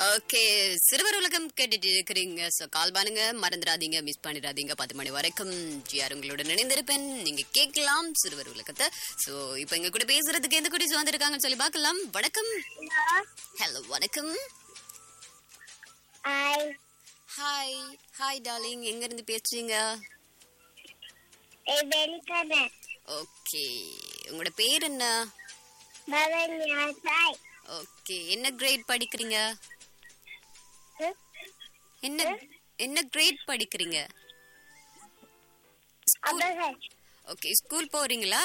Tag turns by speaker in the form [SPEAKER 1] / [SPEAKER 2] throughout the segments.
[SPEAKER 1] Okay சிறுவர் உலகம் கேட்டுட்டு இருக்கிறீங்க ஸோ கால் பண்ணுங்க மறந்துடாதீங்க மிஸ் பண்ணிடாதீங்க பத்து மணி வரைக்கும் ஜிஆர் உங்களோட நினைந்திருப்பேன் நீங்க கேட்கலாம் சிறுவர் உலகத்தை ஸோ இப்போ எங்க கூட பேசுறதுக்கு எந்த குடிஸ் வந்திருக்காங்கன்னு சொல்லி பார்க்கலாம் வணக்கம் ஹலோ வணக்கம்
[SPEAKER 2] ஹாய்
[SPEAKER 1] ஹாய் ஹாய் டார்லிங் எங்க இருந்து பேசுறீங்க
[SPEAKER 2] வெல்கமே
[SPEAKER 1] ஓகே உங்களோட பேர் என்ன
[SPEAKER 2] பவன்யா சாய்
[SPEAKER 1] ஓகே என்ன கிரேட் படிக்கிறீங்க என்ன என்ன கிரேட் படிக்கிறீங்க ஸ்கூல்
[SPEAKER 2] அபகர்
[SPEAKER 1] ஓகே ஸ்கூல் போறீங்களா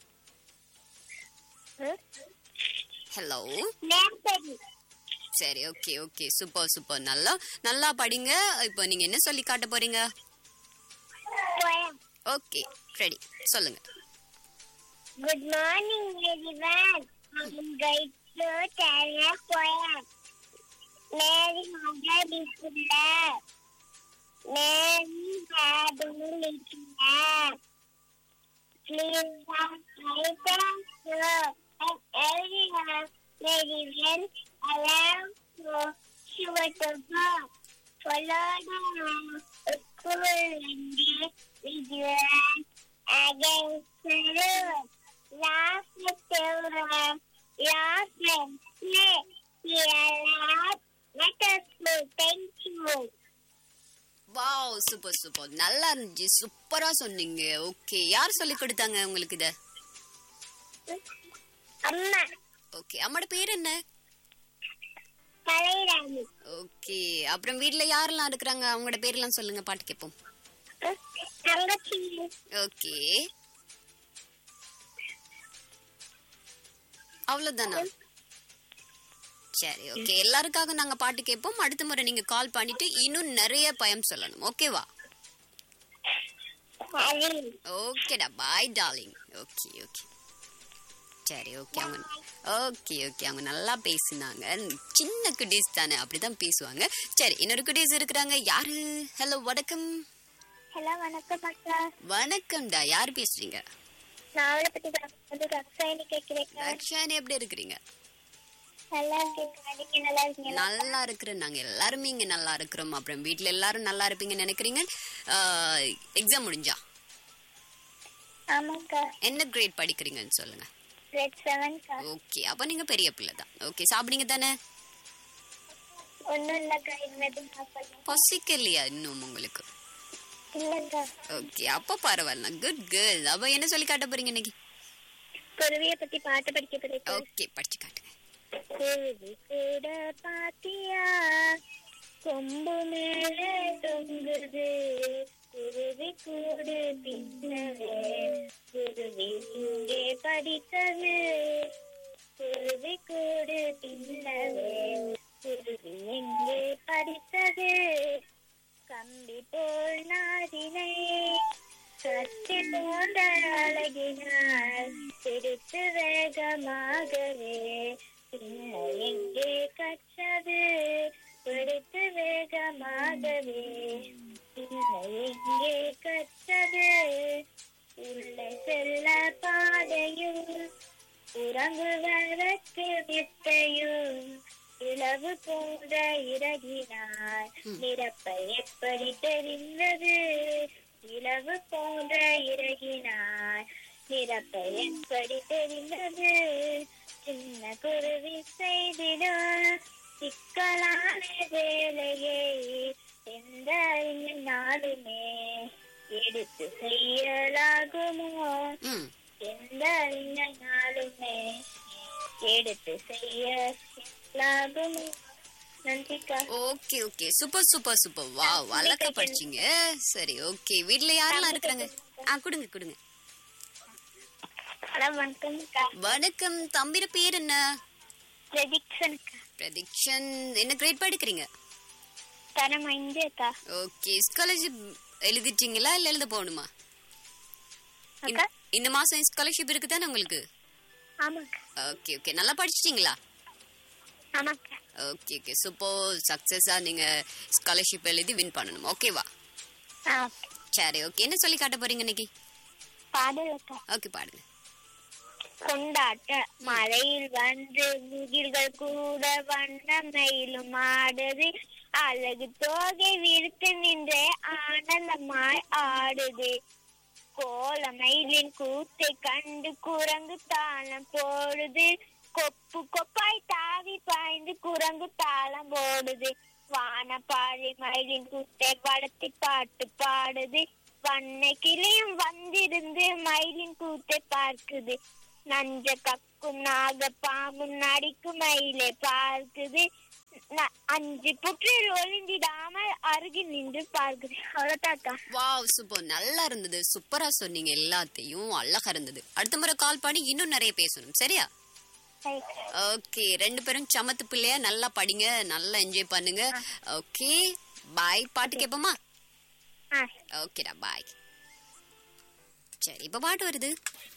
[SPEAKER 1] ஹலோ
[SPEAKER 2] நேப்படி
[SPEAKER 1] சரி ஓகே ஓகே சூப்பர் சூப்பர் நல்லா நல்லா படிங்க இப்போ நீங்க என்ன சொல்லி காட்ட போறீங்க
[SPEAKER 2] போயம்
[SPEAKER 1] ஓகே ரெடி சொல்லுங்க
[SPEAKER 2] Good morning, everyone. I'm going to tell a poem. Mary had a little lamb. Mary had a little lamb. Please have and everyone Mary went around so she was a girl. Followed around the school and with ran against the road. Laugh at children, laugh and play. Here, laugh, let us play. Thank you.
[SPEAKER 1] Wow super super நல்லா இருந்துச்சு சூப்பரா சொன்னீங்க okay யார் சொல்லி கொடுத்தாங்க உங்களுக்கு இத
[SPEAKER 2] அம்மா
[SPEAKER 1] ஓகே அம்மாட பேர் என்ன
[SPEAKER 2] கலைராணி
[SPEAKER 1] ஓகே அப்புறம் வீட்ல யாரெல்லாம் இருக்கிறாங்க அவங்களோட பேர்லாம் சொல்லுங்க பாட்டு கேட்போம்
[SPEAKER 2] தங்கச்சி
[SPEAKER 1] ஓகே அவ்வளவுதானா சரி ஓகே எல்லாருக்காக நாங்க பாட்டு கேட்போம் அடுத்த முறை நீங்க கால் பண்ணிட்டு இன்னும் நிறைய பயம் சொல்லணும் ஓகேவா
[SPEAKER 2] ஹரி
[SPEAKER 1] ஓகேடா பாய் டார்லிங் ஓகே ஓகே சரி ஓகே அவங்க ஓகே ஓகே அவங்க நல்லா பேசினாங்க சின்ன குட்டீஸ் தானே அப்படிதான் பேசுவாங்க சரி இன்னொரு குட்டீஸ் இருக்கிறாங்க யாரு ஹலோ வணக்கம்
[SPEAKER 2] ஹலோ வணக்கம் அக்கா
[SPEAKER 1] வணக்கம்டா யார் பேசுறீங்க
[SPEAKER 2] நான் அவளை பத்தி பார்க்கும்போது ரக்ஷாயினி கேட்கிறேன்
[SPEAKER 1] ரக்ஷானி எப்படி இருக்கிறீங்க
[SPEAKER 2] நல்லா இருக்கேன் நீங்க நல்லா இருக்கீங்க
[SPEAKER 1] நல்லா இருக்கிறோம் நாங்க எல்லாருமே இங்க நல்லா இருக்கிறோம் அப்புறம் வீட்ல எல்லாரும் நல்லா இருப்பீங்கன்னு நினைக்கிறீங்க எக்ஸாம் முடிஞ்சா
[SPEAKER 2] ஆமாக்கா
[SPEAKER 1] என்ன கிரேட் படிக்கிறீங்கன்னு சொல்லுங்க
[SPEAKER 2] கிரேட் செவன்க்கா
[SPEAKER 1] ஓகே அப்ப நீங்க பெரிய பிள்ளை தான் ஓகே சாப்பிடுங்க தானே
[SPEAKER 2] ஒன்றும் இல்லைக்கா இனிமேல் சாப்பிடலாம்
[SPEAKER 1] பசிக்கலையா இன்னும் உங்களுக்கு
[SPEAKER 2] இல்லைக்கா
[SPEAKER 1] ஓகே அப்ப பரவாயில்ல குட் கேர்ள் அப்ப என்ன சொல்லி காட்ட போறீங்க இன்னைக்கு
[SPEAKER 2] குருவிய பத்தி பாட்டு படிக்க போறேன்
[SPEAKER 1] ஓகே படிச்சு காட்டுங்க
[SPEAKER 2] குருவி கூட பாத்தியா கொம்பு மேல தொங்குது குருவி கூடு பின்னவே குருவி இங்கே படித்தது குருவி கூடு பின்னவே குருவி எங்கே படித்தது கம்பி போல் நாதினை கத்தி போன்ற அழகினார் பிடித்து வேகமாகவே பின்னர் எங்கே கற்றது பிடித்து வேகமாகவே பின்னர் எங்கே கற்றது உள்ளே செல்ல பாதையும் உறங்குவதற்கு வித்தையும் இளவு போன்ற இறகினார் நிரப்ப எப்படி தெரிந்தது இளவு போன்ற இறகினார் நிரப்ப எப்படி தெரிந்தது சின்ன குருவி செய்திடும் சிக்கலான வேலையை எந்த நாளுமே எடுத்து செய்யலாகுமோ
[SPEAKER 1] ம்
[SPEAKER 2] எந்த நாளுமே எடுத்து செய்யலாகுமோ நன்றிக்கா
[SPEAKER 1] okay okay super super super வா அழகா படிச்சீங்க சரி ஓகே வீட்ல யாரெல்லாம் இருக்கிறாங்க ஆ கொடுங்க கொடுங்க
[SPEAKER 2] ஹலோ வணக்கம்க்கா
[SPEAKER 1] வணக்கம் தம்பிர பேர் என்ன
[SPEAKER 2] பிரதிக்ஷனுக்கா
[SPEAKER 1] பிரதீக்ஷன் என்ன கிரேட் படிக்கிறீங்க
[SPEAKER 2] தரம் ஐந்துக்கா
[SPEAKER 1] ஓகே ஸ்காலர்ஷிப் எழுதிட்டீங்களா இல்ல எழுத போகணுமா இந்த-
[SPEAKER 2] அக்கா
[SPEAKER 1] இந்த மாசம் ஸ்காலர்ஷிப் இருக்கு தானே உங்களுக்கு
[SPEAKER 2] ஆமாக்கா
[SPEAKER 1] ஓகே ஓகே நல்லா படிச்சிட்டீங்களா
[SPEAKER 2] ஆமாக்கா
[SPEAKER 1] ஓகே ஓகே சூப்பர் சக்சஸா நீங்க ஸ்காலர்ஷிப் எழுதி வின் பண்ணணும் ஓகேவா
[SPEAKER 2] ஆ
[SPEAKER 1] சரி ஓகே என்ன சொல்லி காட்ட போறீங்க இன்னைக்கு
[SPEAKER 2] பாடல் அக்கா
[SPEAKER 1] ஓகே பாடுங்க
[SPEAKER 2] கொண்டாட்ட மலையில் வந்து முகில்கள் கூட வண்ணமயிலும் ஆடுது அழகு தோகை விரித்து நின்றே ஆனந்தமாய் ஆடுது கோலமயிலின் கூத்தை கண்டு குரங்கு தாளம் போடுது கொப்பு கொப்பாய் தாவி பாய்ந்து குரங்கு தாளம் போடுது வானப்பாறை மயிலின் கூத்தை வளர்த்தி பாட்டு பாடுது வண்ண கிளியும் வந்திருந்து மயிலின் கூத்தை பார்க்குது நஞ்ச கக்கும் நாக பாம்பும் நடிக்கும் மயிலை பார்க்குது ந- அஞ்சு புற்றில் ஒளிந்திடாமல் அருகில் நின்று பார்க்குது அவ்வளோதாக்கா
[SPEAKER 1] வாவ் சூப்பர் நல்லா இருந்தது சூப்பரா சொன்னீங்க எல்லாத்தையும் அழகா இருந்தது அடுத்த முறை கால் பண்ணி இன்னும் நிறைய பேசணும் சரியா ஓகே ரெண்டு பேரும் சமத்து பிள்ளையா நல்லா படிங்க நல்லா என்ஜாய் பண்ணுங்க ஓகே பாய் பாட்டு கேப்போமா
[SPEAKER 2] ஆ
[SPEAKER 1] ஓகேடா பாய் சரி இப்ப பாட்டு வருது